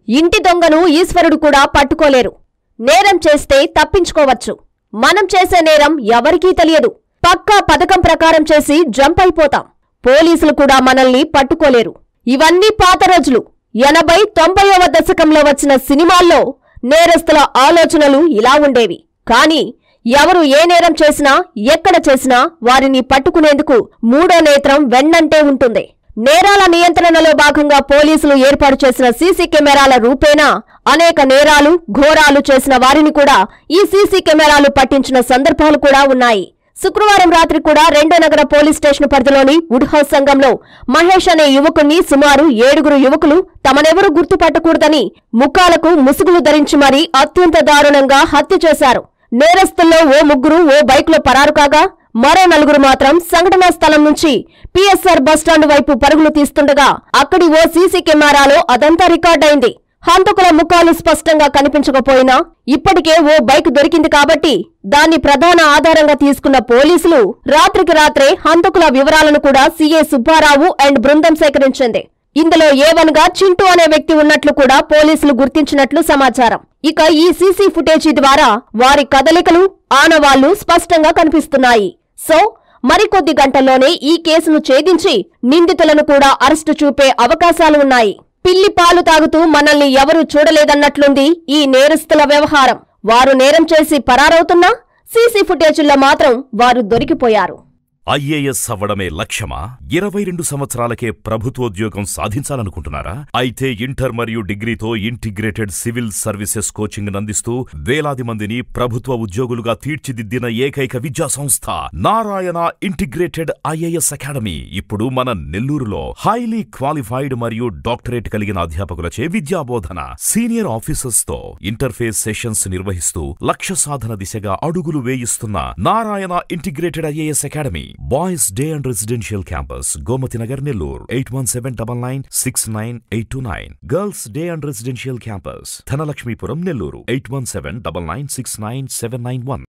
ఇంటి దొంగను ఈశ్వరుడు కూడా పట్టుకోలేరు నేరం చేస్తే తప్పించుకోవచ్చు మనం చేసే నేరం ఎవరికీ తెలియదు పక్కా పథకం ప్రకారం చేసి జంప్ అయిపోతాం పోలీసులు కూడా మనల్ని పట్టుకోలేరు ఇవన్నీ పాత రోజులు ఎనభై తొంభైవ దశకంలో వచ్చిన సినిమాల్లో నేరస్తుల ఆలోచనలు ఇలా ఉండేవి కానీ ఎవరు ఏ నేరం చేసినా ఎక్కడ చేసినా వారిని పట్టుకునేందుకు మూడో నేత్రం వెన్నంటే ఉంటుంది నేరాల నియంత్రణలో భాగంగా పోలీసులు ఏర్పాటు చేసిన సీసీ కెమెరాల రూపేణా అనేక నేరాలు ఘోరాలు చేసిన వారిని కూడా ఈ సీసీ కెమెరాలు పట్టించిన సందర్భాలు కూడా ఉన్నాయి శుక్రవారం రాత్రి కూడా రెండో నగర పోలీస్ స్టేషన్ పరిధిలోని వుడ్ హౌస్ సంఘంలో మహేష్ అనే యువకుణ్ణి సుమారు ఏడుగురు యువకులు తమనెవరూ గుర్తుపట్టకూడదని ముఖాలకు ముసుగులు ధరించి మరీ అత్యంత దారుణంగా హత్య చేశారు నేరస్తుల్లో ఓ ముగ్గురు ఓ బైక్లో పరారు కాగా మరో నలుగురు మాత్రం సంఘటనా స్థలం నుంచి పిఎస్ఆర్ బస్టాండ్ వైపు పరుగులు తీస్తుండగా అక్కడి ఓ సీసీ కెమెరాలో అదంతా రికార్డైంది హంతకుల ముఖాలు స్పష్టంగా కనిపించకపోయినా ఇప్పటికే ఓ బైక్ దొరికింది కాబట్టి దాన్ని ప్రధాన ఆధారంగా తీసుకున్న పోలీసులు రాత్రికి రాత్రే హంతకుల వివరాలను కూడా సీఏ సుబ్బారావు అండ్ బృందం సేకరించింది ఇందులో ఏవన్ గా చింటూ అనే వ్యక్తి ఉన్నట్లు కూడా పోలీసులు గుర్తించినట్లు సమాచారం ఇక ఈ సీసీ ఫుటేజీ ద్వారా వారి కదలికలు ఆనవాళ్లు స్పష్టంగా కనిపిస్తున్నాయి సో మరికొద్ది గంటల్లోనే ఈ కేసును ఛేదించి నిందితులను కూడా అరెస్టు చూపే అవకాశాలు ఉన్నాయి పిల్లి పాలు తాగుతూ మనల్ని ఎవరూ చూడలేదన్నట్లుంది ఈ నేరస్తుల వ్యవహారం వారు నేరం చేసి పరారవుతున్నా సీసీ ఫుటేజీల్లో మాత్రం వారు దొరికిపోయారు ఐఏఎస్ అవ్వడమే లక్ష్యమా ఇరవై రెండు సంవత్సరాలకే ప్రభుత్వోద్యోగం సాధించాలనుకుంటున్నారా అయితే ఇంటర్ మరియు డిగ్రీతో ఇంటిగ్రేటెడ్ సివిల్ సర్వీసెస్ కోచింగ్ అందిస్తూ వేలాది మందిని ప్రభుత్వ ఉద్యోగులుగా తీర్చిదిద్దిన ఏకైక విద్యా సంస్థ నారాయణ ఇంటిగ్రేటెడ్ ఐఏఎస్ అకాడమీ ఇప్పుడు మన నెల్లూరులో హైలీ క్వాలిఫైడ్ మరియు డాక్టరేట్ కలిగిన అధ్యాపకులచే విద్యాబోధన సీనియర్ ఆఫీసర్స్ తో ఇంటర్ఫేస్ సెషన్స్ నిర్వహిస్తూ లక్ష్య సాధన దిశగా అడుగులు వేయిస్తున్న Narayana integrated IAS academy boys day and residential campus Gomathi Nagar Nellore eight one seven double nine six nine eight two nine girls day and residential campus Dhanalakshmipuram Nellore eight one seven double nine six nine seven nine one